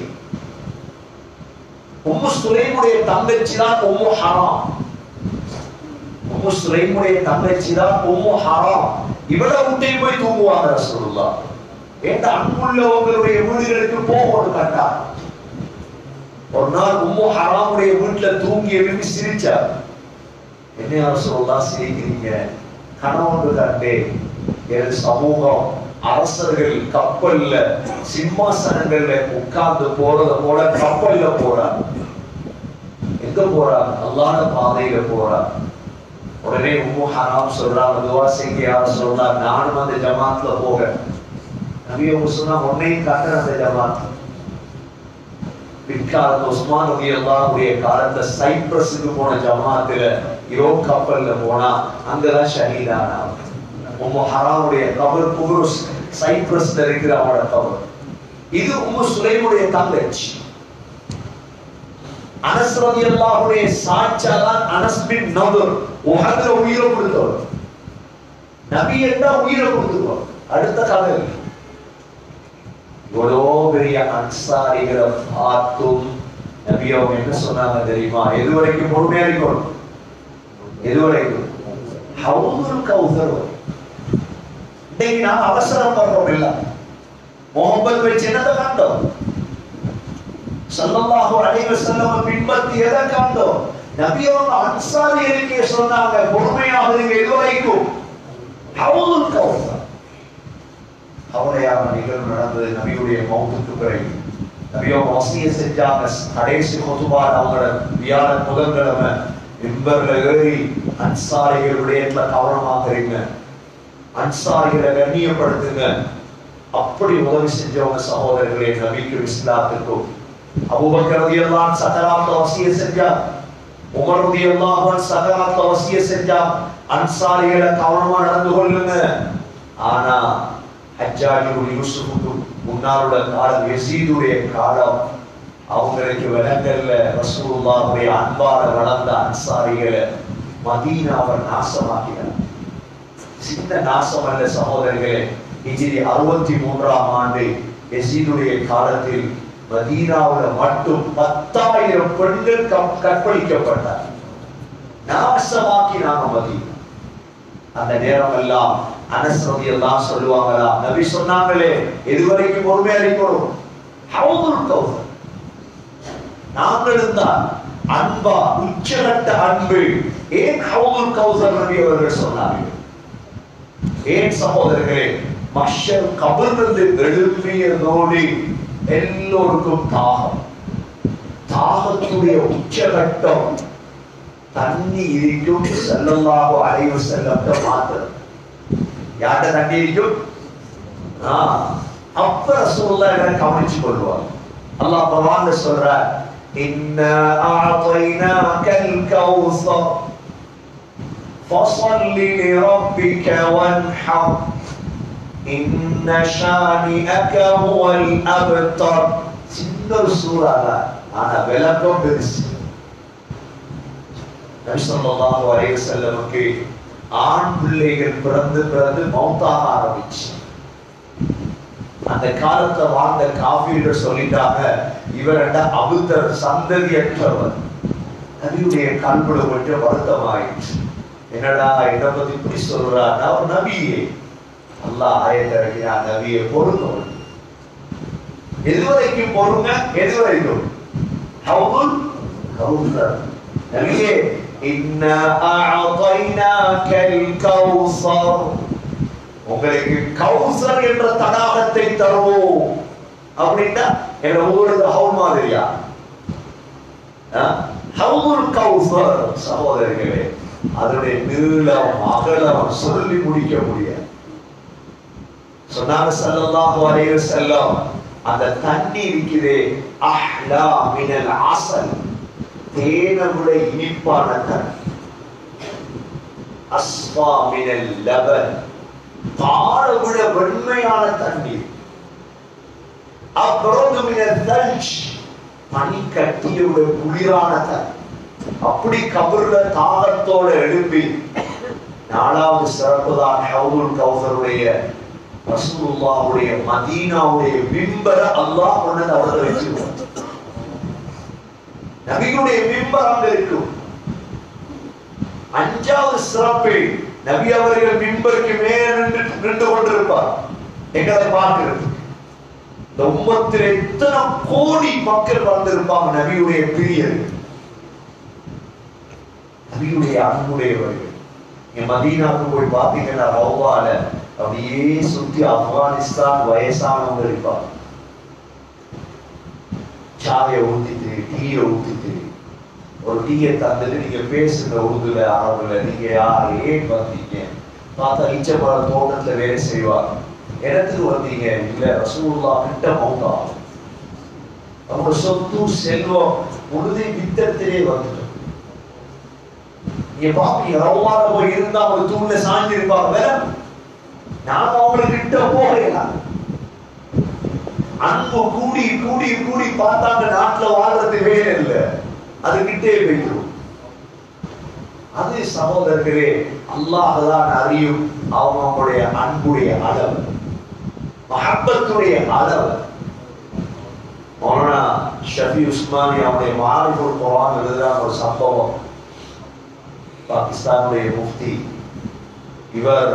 உம்மு சுலைமுடைய தங்கச்சி தான் உம்மு ஹராம் உம்மு சுலைமுடைய தங்கச்சி தான் உம்மு ஹராம் இவள விட்டே போய் தூங்குவாங்க ரசூலுல்லா ஏண்ட அன்புள்ளவங்களுடைய வீடுகளுக்கு போகணும் கண்டா ஒரு நாள் உம்மு ஹராமுடைய வீட்டுல தூங்கி எழுப்பி சிரிச்சார் என்ன யார் சொல்லலாம் சிரிக்கிறீங்க கணவன் கண்டே என் சமூகம் அரசர்கள் கப்பல்ல சிம்மாசனங்கள்ல உட்கார்ந்து போறத போல கப்பல்ல போறார் எங்க போறார் அல்லாத பாதையில போறார் உடனே உம்மு ஹராம் சொல்றாங்க துவா செய்ய யார் சொல்றா நானும் அந்த ஜமாத்ல போக நபி அவங்க சொன்னா உன்னையும் காட்டுற அந்த ஜமாத் பிற்காலத்து உஸ்மான் ரவி அல்லாவுடைய காலத்துல சைப்ரஸுக்கு போன ஜமாத்துல இரோ கப்பல்ல போனா அங்கதான் ஷஹீதானா உம்மு ஹராமுடைய கபர் குபுருஸ் சைப்ரஸ்ல இருக்கிற அவனோட கபர் இது உம்மு சுலைமுடைய தங்கச்சி அனஸ் ரவி அல்லாஹுடைய சாட்சாதான் அனஸ் பின் நபர் உஹதுல உயிரை கொடுத்தவர் நபி என்ன உயிரை கொடுத்துருவோம் அடுத்த கதை இவ்வளோ பெரிய அன்சாரிகளை பார்த்தும் நபி அவங்க என்ன சொன்னாங்க தெரியுமா எது வரைக்கும் பொறுமையா இருக்கணும் எது வரைக்கும் ஹவுதுல் கௌசர் வரை. இன்னைக்கு நான் அவசரம் பண்றோம் இல்ல முகமது வச்சு என்னதை கண்டோம் சல்லல்லாஹு அலைஹி வஸல்லம் பின்பற்றி எதை கண்டோம் நபி அவங்க அன்சாரியருக்கே சொன்னாங்க பொறுமையாக இருங்க எது வரைக்கும் ஹவுதுல் கௌசர் கவலையான நிகழ்வு நடந்தது நபியுடைய மௌத்துக்கு பிறகு நபியோ வசிய செஞ்சாங்க கடைசி கொத்துபார் அவங்களோட வியாழன் புதன்கிழமை மிம்பர்ல ஏறி அன்சாரிகளுடைய கவனமாக இருங்க அன்சாரிகளை கண்ணியப்படுத்துங்க அப்படி உதவி செஞ்சவங்க சகோதரர்களே நபிக்கு இஸ்லாத்துக்கும் அபூபக்கர் ரலியல்லாஹு சகராத்த வசிய செஞ்சா உமர் ரலியல்லாஹு சகராத்த வசிய செஞ்சா அன்சாரிகளை கவனமா நடந்து கொள்ளுங்க ஆனா ஹஜ்ஜாஜுடைய யூசுஃபுக்கு முன்னாளுள்ள காலம் யசீதுடைய காலம் அவங்களுக்கு விலங்கல்ல ரசூலுல்லாஹுடைய அன்பால வளர்ந்த அன்சாரிகளை மதீனாவை நாசமாக்கினார் சின்ன நாசம் அல்ல சகோதரர்களே ஹிஜ்ரி அறுபத்தி மூன்றாம் ஆண்டு எசீதுடைய காலத்தில் மதீனாவுல மட்டும் பத்தாயிரம் பெண்கள் கம்- கற்பழிக்கப்பட்டார் நாசமாக்கி நாங்க மதீனா அந்த நேரம் எல்லாம் அனஸ்ரதி எல்லாம் சொல்லுவாங்களா நபி சொன்னாங்களே எதுவரைக்கும் பொறுமையா இருக்கணும் ஹவுதுல் கௌசர் நாங்களும் தான் அன்பா உச்சகட்ட அன்பு ஏன் ஹவுதுல் கௌசர் நபி அவர்கள் சொன்னார்கள் ஏன் சகோதரர்களே மஷர் கபர்ந்து எழுப்பியதோடு எல்லோருக்கும் தாகம் தாகத்துடைய உச்சகட்டம் தண்ணி இருக்கும் செல்லல்லாஹு அலைவு செல்லத்தை மாத்திரம் யார்கிட்ட தண்ணி இருக்கும் ஆ, அப்ப ரசூலுல்லாஹ் இதை கவனிச்சு கொள்வார் அல்லாஹ் குர்ஆன்ல சொல்றார் இன்னா அஅதைனாக்கல் கௌஸர் فصل لربك وانحر إن شانئك هو الأبتر சின்ன ஒரு சூறா தான் ஆனா விளக்கம் பெருசு நபி ஸல்லல்லாஹு அலைஹி வஸல்லமுக்கு ஆண் பிள்ளைகள் பிறந்து பிறந்து மௌத்தாக ஆரம்பிச்சு அந்த காலத்துல வாழ்ந்த காபீர்கள் சொல்லிட்டாங்க இவரண்ட அபுத்தர் சந்ததியற்றவர் நபியுடைய கல்விட கொஞ்சம் வருத்தமாயிடுச்சு என்னடா என்ன பத்தி இப்படி சொல்றாருன்னா அவர் நபியே அல்லாஹ் ஆயத்திறக்கினா நபியை பொறுங்க எதுவரைக்கும் பொறுங்க எதுவரைக்கும் ஹவுல் கௌசர் நபியே இன்னா அஅதைனாக்கல் கௌசர் உங்களுக்கு கௌசர் என்ற தடாகத்தை தருவோம் அப்படின்னா எங்க ஊருக்கு ஹவுல் மாதிரியா ஆ? ஹவுல் கௌசர் சகோதரர்களே அதனுடைய நீளம் அகலம் சொல்லி முடிக்க முடியாது சொன்னாங்க ஸல்லல்லாஹு அலைஹி வஸல்லம் அந்த தண்ணி இருக்குதே அஹ்லா மினல் அசல் தேனை விட இனிப்பான தண்ணி அஸ்வா மினல் லபன் பாலை விட வெண்மையான தண்ணீர் அப்புறம் மினல் தல்ஜ் பனி கட்டிய விட குளிரான தண்ணி அப்படி கபர்ல தாகத்தோட எழுப்பி நாலாவது சிறப்பு தான் ஹவுல் கௌசருடைய ரசூலுல்லாஹுடைய மதீனாவுடைய மிம்பர அல்லாஹ் கொண்டு வந்து அவர்களை வச்சிருவார் நபியுடைய மிம்பர் அங்க இருக்கும் அஞ்சாவது சிறப்பு நபி அவர்கள் மிம்பருக்கு மேல நின்று நின்று கொண்டிருப்பார் எங்களை பார்க்கிறது இந்த உம்மத்தில் எத்தனை கோடி மக்கள் வந்திருப்பாங்க நபியுடைய பிரியர் நபியுடைய அன்புடையவர்கள் நீங்க மதீனாவுக்கு போய் பார்த்தீங்கன்னா ரவுவால அப்படியே சுத்தி ஆப்கானிஸ்தான் வயசானவங்க இருப்பாங்க சாயை ஊத்திட்டு டீயை ஊத்திட்டு ஒரு டீயை தந்துட்டு நீங்க பேசுங்க உருதுல அரபுல நீங்க யாரு ஏன் வந்தீங்க பார்த்தா இச்சப்பழ தோட்டத்துல வேலை செய்வாங்க இடத்துக்கு வந்தீங்க இல்ல ரசூல்லா கிட்ட மௌத்தா அவங்க சொத்து செல்வம் உறுதி வித்தத்திலே வந்துட்டோம் நீங்க பாப்பீங்க ரவுமால போய் இருந்தா அவங்க தூண்ல சாஞ்சி இருப்பாங்க வேற நாம அவங்களுக்கு கிட்ட போகலாம் அன்பு கூடி கூடி கூடி பார்த்தாங்க நாட்டுல வாழ்றது வேலை இல்ல அது கிட்டே போயிடும் அது சகோதரர்களே அல்லாஹ்தான் அறியும் அவங்க அவங்களுடைய அன்புடைய அளவு மஹப்பத்துடைய அளவு மௌலானா ஷஃபி உஸ்மானி அவருடைய மாறிபுல் குரான் எழுதுறாங்க ஒரு சம்பவம் பாகிஸ்தானுடைய முஃப்தி இவர்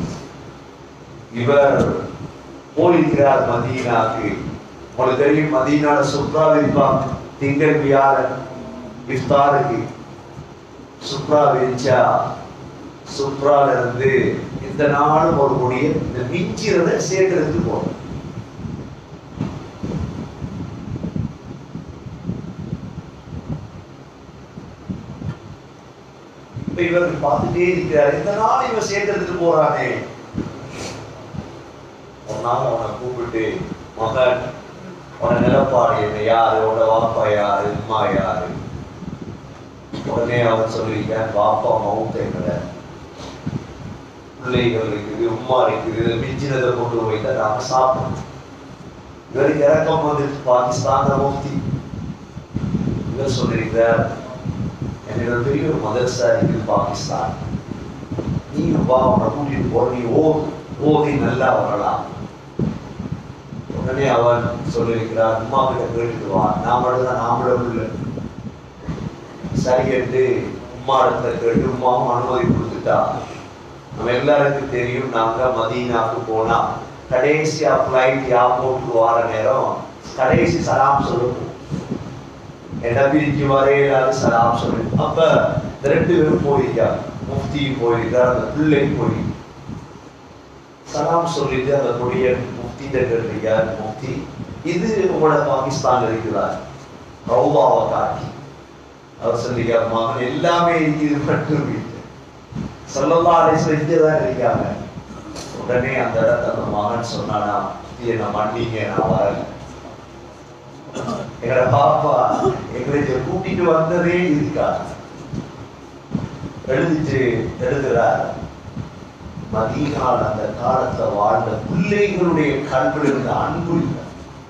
இவர் போயிருக்கிறார் மதீனாக்கு உங்களுக்கு தெரியும் மதீனால சுற்றுலா இருப்பாங்க திங்கள் வியாழன் இஃப்தாருக்கு சுப்ரா விரிச்சா சுப்ரால இருந்து இந்த நாளும் ஒரு முடிய இந்த மிஞ்சிறத சேர்க்கறதுக்கு போகும் இப்ப இவர் பார்த்துட்டே இருக்கிறார் இந்த நாள் இவன் சேர்க்கறதுக்கு போறானே ஒரு நாள் அவனை கூப்பிட்டு மகன் உன நிலப்பாடு என்ன யாரு உன வாப்பா யாரு அம்மா யாரு உடனே அவன் சொல்லியிருக்கான் பாப்பா மவுண்ட் எங்கட பிள்ளைகள் இருக்குது உம்மா இருக்குது மிஞ்சினதை கொண்டு போய் தான் நாம சாப்பிடணும் இவருக்கு இறக்கம் வந்து பாகிஸ்தான் முஃப்தி இவர் சொல்லியிருக்கிறார் என்னோட பெரிய ஒரு மதரசா இருக்குது பாகிஸ்தான் நீ வா உன்னை கூட்டிட்டு போ நீ ஓ ஓதி நல்லா வரலாம் உடனே அவன் சொல்லியிருக்கிறான் அம்மா கிட்ட கேட்டுட்டு வா நான் மட்டும்தான் நாமளும் இல்லை சரி என்று உம்மா இடத்துல கேட்டு உம்மாவும் அனுமதி கொடுத்துட்டா நம்ம எல்லாருக்கும் தெரியும் நாங்க மதீனாக்கு போனா கடைசியா பிளைட் ஏர்போர்ட்டுக்கு வர நேரம் கடைசி சலாம் சொல்லுவோம் என்ன பிரிச்சு வரையிலாது சலாம் சொல்லு அப்ப இந்த ரெண்டு பேரும் போயிருக்காங்க முஃப்தி போயிருக்கார் அந்த பிள்ளை போய் சலாம் சொல்லிட்டு அந்த கொடிய முஃப்தி கேட்டிருக்கார் முஃப்தி இது உங்களோட பாகிஸ்தான்ல இருக்கிறார் ரவுபாவை காட்டி அவர் சொல்லிக்கார் மகன் எல்லாமே இருக்குது மட்டும் இல்லை சொல்லல்லா அலிஸ்ல இங்கதான் இருக்காங்க உடனே அந்த இடத்துல அந்த மகன் சொன்னானா என்ன மன்னிங்க நான் வரல எங்களை பாப்பா எங்களை இங்க கூட்டிட்டு வந்ததே இருக்கா எழுதிட்டு எழுதுறார் மதீனால் அந்த காலத்துல வாழ்ந்த பிள்ளைகளுடைய கல்வியில் இருந்த அன்பு இல்லை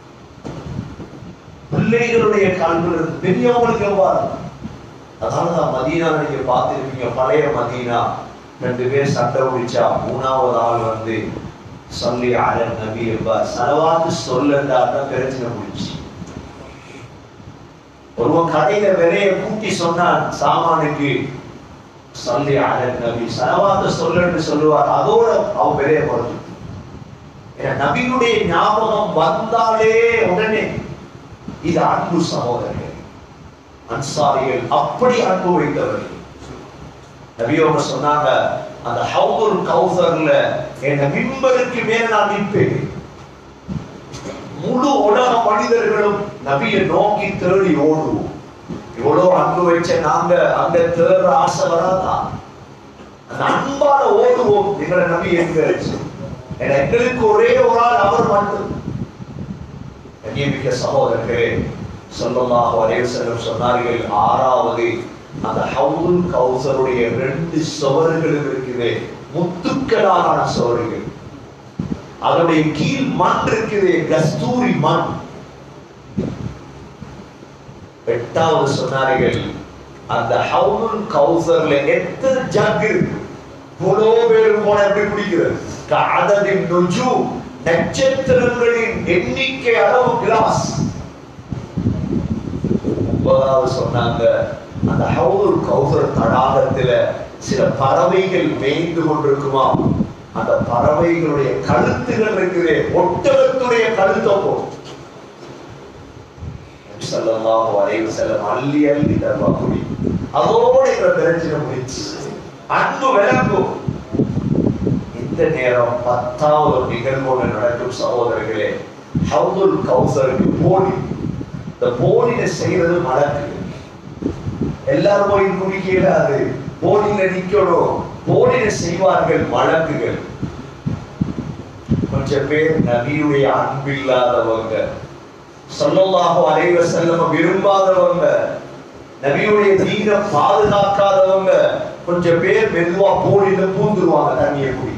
பிள்ளைகளுடைய கல்வியில் இருந்து பெரியவங்களுக்கு எவ்வாறு அதனாலதான் மதீனா நீங்க பார்த்திருப்பீங்க பழைய மதீனா ரெண்டு பேர் சண்டை முடிச்சா மூணாவது ஆள் வந்து சொல்லி அல நபி எப்ப செலவாத்து சொல்லண்டாதான் பிரச்சனை முடிச்சு ஒருவன் கடையில விலைய கூட்டி சொன்னான் சாமானுக்கு சொல்லி அல நபி செலவாத்து சொல்லன்னு சொல்லுவார் அதோட அவன் விலைய குறைஞ்சு ஏன்னா நபியுடைய ஞாபகம் வந்தாலே உடனே இது அன்பு சகோதரர்கள் அன்சாரிகள் அப்படி அன்பு வைத்தவர்கள் நபியோட சொன்னாங்க அந்த ஹவுல் கௌசர்ல என் மிம்பருக்கு மேல நான் நிற்பேன் முழு உலக மனிதர்களும் நபியை நோக்கி தேடி ஓடுவோம் இவ்வளவு அன்பு வச்ச நாங்க அங்க தேடுற ஆசை வராதா அந்த அன்பால ஓடுவோம் எங்களை நபி எங்க ஏன்னா எங்களுக்கு ஒரே ஒரு ஆள் அவர் மட்டும் கண்ணியமிக்க சகோதரர்களே சொல்லமாக வரைய செல்லும் சொன்னார்கள் ஆறாவது அந்த ஹவுல் கௌசருடைய ரெண்டு சுவர்களும் இருக்குது முத்துக்களான சுவர்கள் அதனுடைய கீழ் மண் இருக்குது கஸ்தூரி மண் எட்டாவது சொன்னார்கள் அந்த ஹவுல் கௌசர்ல எத்தனை ஜக் இருக்கு இவ்வளோ பேர் போன எப்படி குடிக்கிறது காதலின் நொஜு நட்சத்திரங்களின் எண்ணிக்கை அளவு கிளாஸ் ஒன்பதாவது சொன்னாங்க அந்த ஹவுல் கௌசர் தடாகத்துல சில பறவைகள் மேய்ந்து கொண்டிருக்குமா அந்த பறவைகளுடைய கழுத்துகள் இருக்குது ஒட்டகத்துடைய கழுத்தை போடும் ஸல்லல்லாஹு அலைஹி வஸல்லம் அள்ளி அள்ளி தருவா குடி அதோட எங்களை பிரச்சனை முடிச்சு அன்பு விளங்கும் இந்த நேரம் பத்தாவது நிகழ்வோடு நடக்கும் சகோதரர்களே ஹவுதுல் கௌசருக்கு போலி இந்த போலியில செய்யறது மலக்கு எல்லாரும் போய் குடிக்க இயலாது போலியில நிக்கணும் போலியில செய்வார்கள் வழக்குகள் கொஞ்சம் பேர் நபியுடைய அன்பில்லாதவங்க சொல்லல்லாஹு அலைஹி வஸல்லம் விரும்பாதவங்க நபியுடைய தீன பாதுகாக்காதவங்க கொஞ்சம் பேர் மெதுவா போலில பூந்துருவாங்க தண்ணியை குடி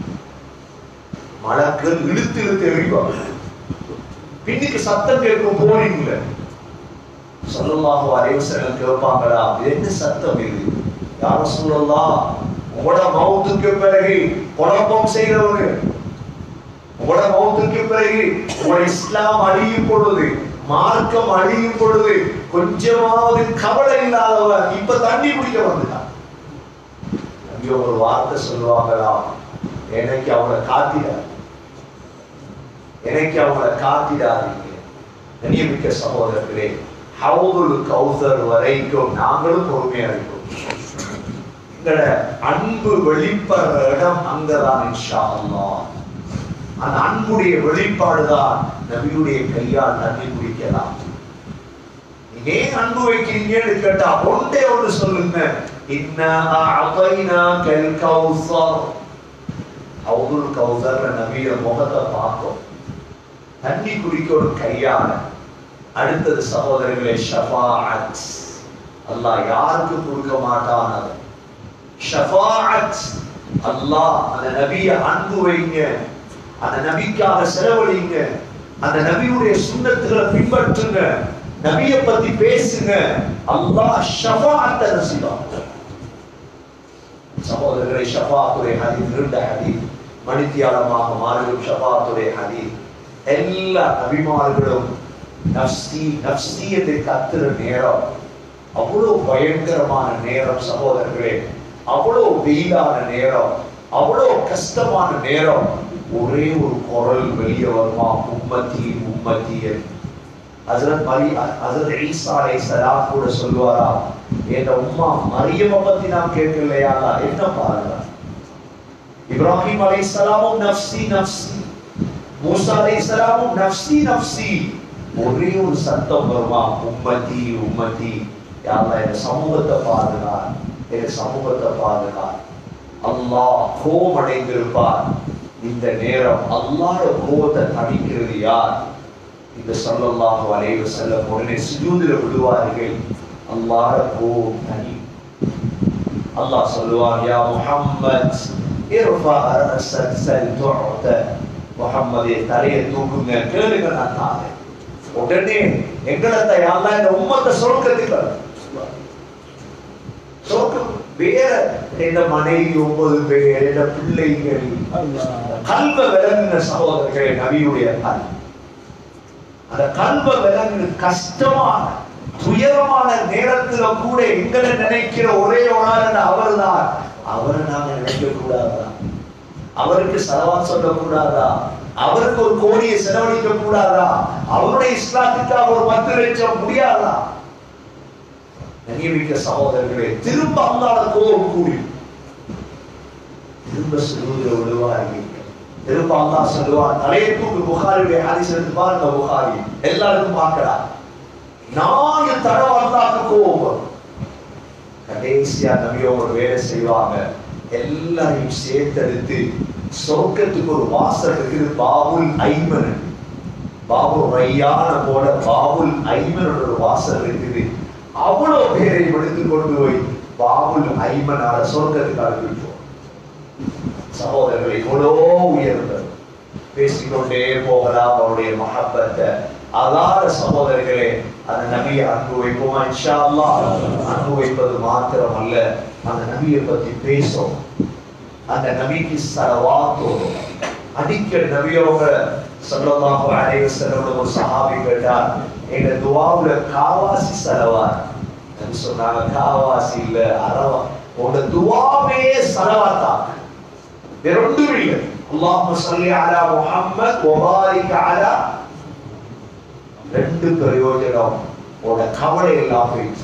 மலக்கள் இழுத்து இழுத்து எறிவாங்க பின்னுக்கு சத்தம் கேட்கும் போலிங்ல சொல்லல்லாஹு அலைஹி வஸல்லம் கேட்பாங்களா இது என்ன சத்தம் இது யார சொல்லலாம் உங்களோட மௌத்துக்கு பிறகு குழப்பம் செய்கிறவங்க உங்களோட மௌத்துக்கு பிறகு உங்களோட இஸ்லாம் அழியும் பொழுது மார்க்கம் அழியும் பொழுது கொஞ்சமாவது கவலை இல்லாதவன் இப்ப தண்ணி குடிக்க வந்துட்டான் அங்கே ஒரு வார்த்தை சொல்லுவாங்களா எனக்கு அவங்கள காத்திடாது எனக்கு அவங்கள காத்திடாதீங்க கண்ணியமிக்க சகோதரர்களே ஹவுதுல் கௌசர் வரைக்கும் நாங்களும் பொறுமையா இருக்கோம் எங்களோட அன்பு வெளிப்படுற இடம் அங்கதான் இன்ஷா அல்லாஹ் அந்த அன்புடைய வெளிப்பாடுதான் நபியுடைய கையால் தண்ணி குடிக்கலாம் நீங்க ஏன் அன்பு வைக்கிறீங்கன்னு கேட்டா ஒன்றே ஒன்று சொல்லுங்க இன்னா அஅதைனாக்கல் கௌசர் அவுதுல் கௌசர் நபிய முகத்தை பார்க்கும் தண்ணி குடிக்க ஒரு கையால அடுத்தது சகோதரர்களே ஷஃபாஅத் அல்லாஹ் யாருக்கு கொடுக்க மாட்டான் அது ஷஃபாஅத் அல்லாஹ் அந்த நபிய அன்பு வைங்க அந்த நபிக்காக செலவழிங்க அந்த நபியுடைய சுண்ணத்துகளை பின்பற்றுங்க நபிய பத்தி பேசுங்க அல்லாஹ் ஷஃபாஅத்தை நசிவான் சகோதரர்களை ஷபாத்துடைய ஹதீஸ் நீண்ட ஹதீஸ் மணித்தியாலமாக மாறும் ஷபாத்துடைய ஹதீஸ் எல்லா நபிமார்களும் நப்சி நப்சியத்தை கத்துற நேரம் அவ்வளவு பயங்கரமான நேரம் சகோதரர்களே அவ்வளவு வெயிலான நேரம் அவ்வளவு கஷ்டமான நேரம் ஒரே ஒரு குரல் வெளியே வருமா உம்மத்தி உம்மத்தியன் ஹசரத் மரி ஹசரத் ஈசா அலைஹிஸ்ஸலாம் கூட சொல்லுவாரா என் உம்மா மரியம பத்தி நான் கேட்கலையா என்ன பாருங்க இப்ராஹிம் அலைஹிஸ்ஸலாமும் நஃப்சி நஃப்சி மூசா அலைஹிஸ்ஸலாமும் நஃப்சி நஃப்சி ஒரே ஒரு சத்தம் வருமா உம்மத்தி உம்மத்தி யாரா இந்த சமூகத்தை பாருங்க இந்த சமூகத்தை பாருங்க அல்லாஹ் கோபம் அடைந்திருப்பார் இந்த நேரம் அல்லாஹ் கோபத்தை தணிக்கிறது யார் இந்த சொல்லல்லாஹு அலைஹி வஸல்லம் உடனே சுஜூதில் விடுவார்கள் அல்லாஹ் கோபம் தனி அல்லாஹ் சொல்லுவார் யா முஹம்மத் இர்ஃபா ரஸக் சல் துஅத முஹம்மதே தலையை தூக்குங்க கேளுங்க நான் தாரேன் உடனே எங்களை யாரெல்லாம் இந்த உம்மத்தை சொர்க்கத்துக்கு சொர்க்கம் வேற இந்த மனைவி ஒன்பது பேர் இந்த பிள்ளைகள் கல்வ விளங்கின சகோதரர்களே நபியுடைய கல் அந்த கல்வ விளங்கின கஷ்டமான துயரமான நேரத்துல கூட எங்களை நினைக்கிற ஒரே ஒரு அவர் தான் அவரை நாங்க நினைக்க கூடாதா அவருக்கு செலவான் சொல்லக்கூடாதா அவருக்கு ஒரு கோடியை செலவழிக்க கூடாதா அவருடைய இஸ்லாத்துக்காக ஒரு பத்து லட்சம் முடியாதா நியமிக்க சகோதரர்களே திரும்ப அல்லாத கோபம் கூடி திரும்ப சொல்லுவதில் விடுவார்கள் திரும்ப அல்லா சொல்லுவார் தலையை தூக்கு புகாரியுடைய ஹரிஸ் எடுத்து பாருங்க புகாரி எல்லாருக்கும் பார்க்கலாம் நாலு தடவை அல்லாக்கு கோபம் வரும். கடைசியா நபியோட வேலை செய்வாங்க எல்லாரையும் சேர்த்தெடுத்து சொர்க்கத்துக்கு ஒரு வாசல் இருக்குது பாபுல் ஐமன் பாபு ரையான போல பாபுல் ஐமனோட ஒரு வாசல் இருக்குது அவ்வளவு பேரை எடுத்து கொண்டு போய் பாபுல் ஐமனால சொர்க்கத்துக்கு அனுப்பிட்டோம் சகோதரர்களை இவ்வளோ உயர்ந்தது பேசிக்கொண்டே போகலாம் அவருடைய மகப்பத்தை அதாத சகோதரர்களே அந்த நபியை அன்பு வைப்போமா இன்ஷா அல்லாஹ் அன்பு வைப்பது மாத்திரம் அல்ல அந்த நபியை பத்தி பேசும் அந்த நபிக்கு சலவாத்தோம் அடிக்கடி நபியோக சொல்லலாம் அலைஹி வஸல்லம் ஒரு சஹாபி கேட்டார் எங்க துவாவுல காவாசி சலவார் நபி சொன்னாங்க காவாசி இல்ல அரவா உங்க துவாவே சலவாத்தா வேற ஒன்றும் இல்லை அல்லாஹும்ம ஸல்லி அலா முஹம்மத் வ பாரிக் அலா ரெண்டு பிரயோஜனம் உட கவலை எல்லாம் போயிடுச்சு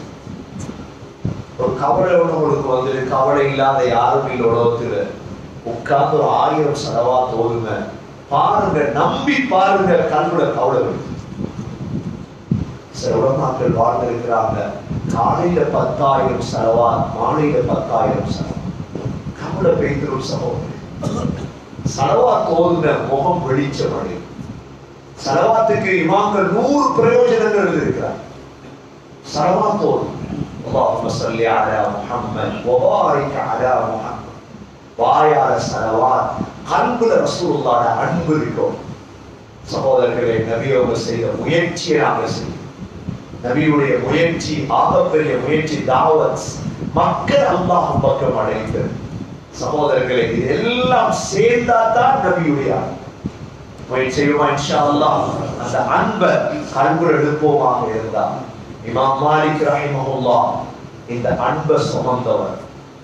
ஒரு கவலை ஒண்ணு உங்களுக்கு வந்து கவலை இல்லாத யாரும் இல்லை உலகத்துல உட்கார்ந்து ஒரு ஆயிரம் செலவா தோதுங்க பாருங்க நம்பி பாருங்க கண்ணுல கவலை வருது சில உலமாக்கள் வாழ்ந்திருக்கிறாங்க காலையில பத்தாயிரம் செலவா மாலையில பத்தாயிரம் செலவா கவலை பெய்திரும் சகோதரி செலவா தோதுங்க முகம் வெளிச்சம் அடையும் சலவாத்துக்கு இமாம்கள் நூறு பிரயோஜனங்கள் இருக்கிறார் சலவாத்தோடு اللهم صل على محمد وبارك على محمد வாயால சலவாத் கல்புல ரசூலுல்லாஹ் அன்பு இருக்கும் சகோதரர்களே நபியோக செய்த முயற்சியை நாங்கள் செய்யும் நபியுடைய முயற்சி ஆகப்பெரிய முயற்சி தாவத் மக்கள் அல்லாஹ் பக்கம் அடைந்தது சகோதரர்களே இது எல்லாம் சேர்ந்தா தான் நபியுடைய அன்பு. முயற்சி செய்வோமா இன்ஷா அல்லாஹ் அந்த அன்பை கல்புல எடுப்போமாக இருந்தா இமாம் மாலிக் ரஹிமஹுல்லாஹ் இந்த அன்பை சுமந்தவர்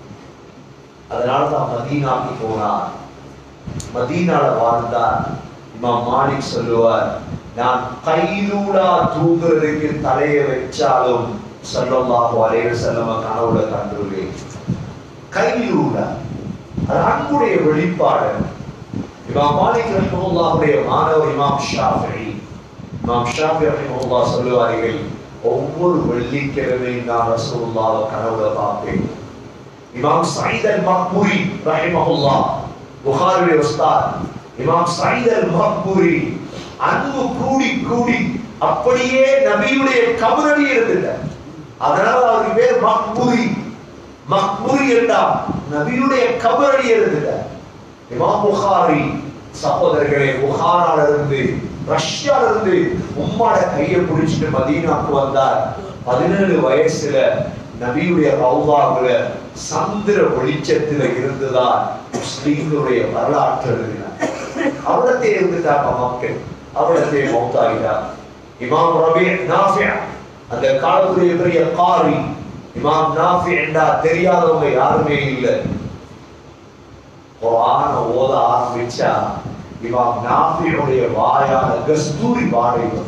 அதனால தான் மதீனாக்கு போனார் மதீனால வாழ்ந்தார் இமாம் மாலிக் சொல்லுவார் நான் கைலூலா தூங்குறதுக்கு தலையை வச்சாலும் ஸல்லல்லாஹு அலைஹி வஸல்லம் கனவுல கண்டுள்ளேன் கைலூலா அது அன்புடைய வெளிப்பாடு இமாம் மாலிக் ரஹிமஹுல்லாஹுடைய மாணவர் இமாம் ஷாஃபிஈ இமாம் ஷாஃபி ரஹிமஹுல்லாஹ் சொல்லுவார்கள் ஒவ்வொரு வெள்ளிக்கிழமையும் நான் ரசூலுல்லாஹ்வை கனவுல பார்ப்பேன் இமாம் சயீத் அல் மக்பூரி ரஹிமஹுல்லாஹ் புகாரியுடைய உஸ்தாத் இமாம் சயீத் அல் மக்பூரி அன்பு கூடி கூடி அப்படியே நபியுடைய கபரடி இருந்துட்ட அதனால அவருக்கு பேர் மக்பூரி மக்பூரி என்றால் நபியுடைய கபரடி இருந்துட்ட இமாம் புகாரி சகோதரர்களே புகாரால இருந்து ரஷ்யால இருந்து உம்மாட கையை பிடிச்சிட்டு மதீனாக்கு வந்தார் பதினேழு வயசுல நபியுடைய ரவுதாவுல சந்திர வெளிச்சத்துல இருந்துதான் முஸ்லீம்களுடைய வரலாற்று எழுதினார் அவிடத்தை இருந்துட்டாங்க மக்கள் அவிடத்தை மௌத்தாகிட்டார் இமாம் ரபி நாஃபி அந்த காலத்துடைய பெரிய காரி இமாம் நாஃபி என்றா தெரியாதவங்க யாருமே இல்லை குரான ஓத ஆரம்பிச்சா இமாம் நாஃபியுடைய வாயால கஸ்தூரி வாடை வரும்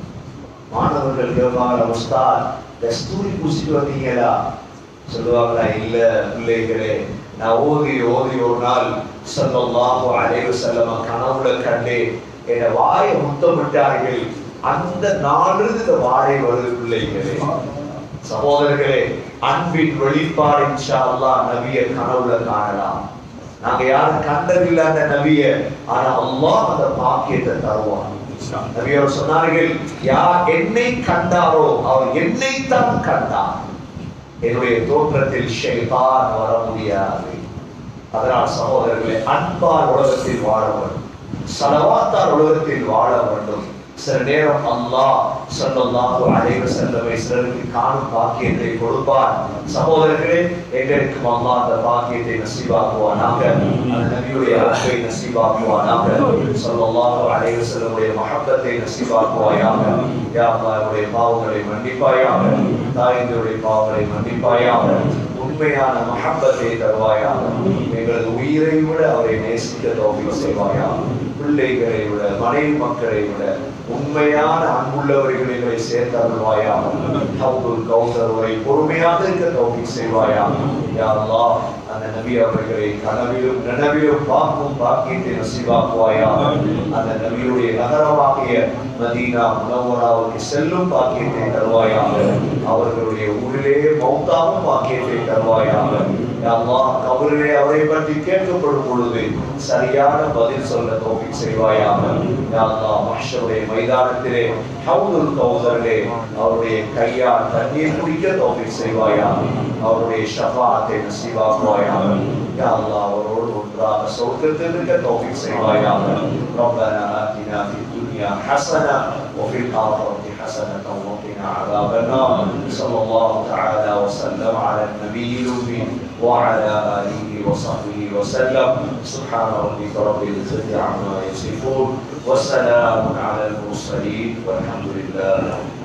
மாணவர்கள் கேட்பாங்க உஸ்தாத் கஸ்தூரி பூசிட்டு வந்தீங்களா சொல்லுவாங்களா இல்ல பிள்ளைகளே நான் ஓதி ஓதி ஒரு நாள் ஸல்லல்லாஹு அலைஹி வஸல்லம் கனவுல கண்டேன் என் வாயை முத்தமிட்டார்கள் அந்த நாளிலிருந்து இந்த வாழை வருது பிள்ளைகளே சகோதரர்களே அன்பின் வெளிப்பாடு இன்ஷா அல்லாஹ் நபியை கனவுல காணலாம் நாங்க யாரும் கண்டதில்லை அந்த நபிய ஆனா அல்லாஹ் அந்த பாக்கியத்தை தருவான் நபி அவர் சொன்னார்கள் யார் என்னை கண்டாரோ அவர் என்னைத்தான் கண்டார் என்னுடைய தோற்றத்தில் ஷைத்தான் வர முடியாது அதனால் சகோதரர்களே அன்பால் உலகத்தில் வாழ வேண்டும் சலவாத்தால் உலகத்தில் வாழ வேண்டும் சில நேரம் அல்லாஹ் ஸல்லல்லாஹு அலைஹி வஸல்லம் சிலருக்கு காணும் பாக்கியத்தை கொடுப்பார் சகோதரர்களே எங்களுக்கும் அல்லாஹ் அந்த பாக்கியத்தை நசீபாக்குவானாக அந்த நபியுடைய அன்பை நசீபாக்குவானாக ஸல்லல்லாஹு அலைஹி வஸல்லமுடைய மஹப்பத்தை நசீபாக்குவாயாக யா அல்லாஹ் என்னுடைய பாவங்களை மன்னிப்பாயாக தாயினுடைய பாவங்களை மன்னிப்பாயாக உண்மையான மஹப்பத்தை தருவாயாக எங்களது உயிரை விட அவரை நேசிக்க தோல்வி செய்வாயா பிள்ளைகளை விட மனைவி மக்களை விட உண்மையான அன்புள்ளவர்கள் எங்களை சேர்த்தருள்வாயா ஹவுதுல் கௌசர் வரை பொறுமையாக இருக்க தோல்வி செய்வாயா யா அல்லாஹ் அந்த நபி அவர்களை கனவிலும் நனவிலும் பார்க்கும் பாக்கியத்தை நசீவாக்குவாயா அந்த நபியுடைய நகரமாகிய மதீனா முனவராவுக்கு செல்லும் பாக்கியத்தை தருவாயாக அவர்களுடைய ஊரிலே மௌத்தாவும் பாக்கியத்தை தருவாயாக யா அல்லாஹ் கபரிலே அவரை பற்றி கேட்கப்படும் பொழுது சரியான பதில் சொல்ல தோப்பி செய்வாயாக யா அல்லாஹ் மஹ்ஷருடைய மைதானத்திலே ஹவுதுல் கௌசரிலே அவருடைய கையால் தண்ணீர் குடிக்க தோப்பி செய்வாயாக அவருடைய ஷஃபாத்தை நசீவாக்குவாயாக யா அல்லாஹ் அவரோடு ஒன்றாக சொர்க்கத்திற்கு தோப்பி செய்வாயாக ربنا آتنا في الدنيا حسنة وفي الآخرة حسنة وقنا عذاب النار صلى الله تعالى وسلم على النبي الأمي وعلى آله وصحبه وسلم سبحان ربك رب العزة عما يصفون وسلام على المرسلين والحمد لله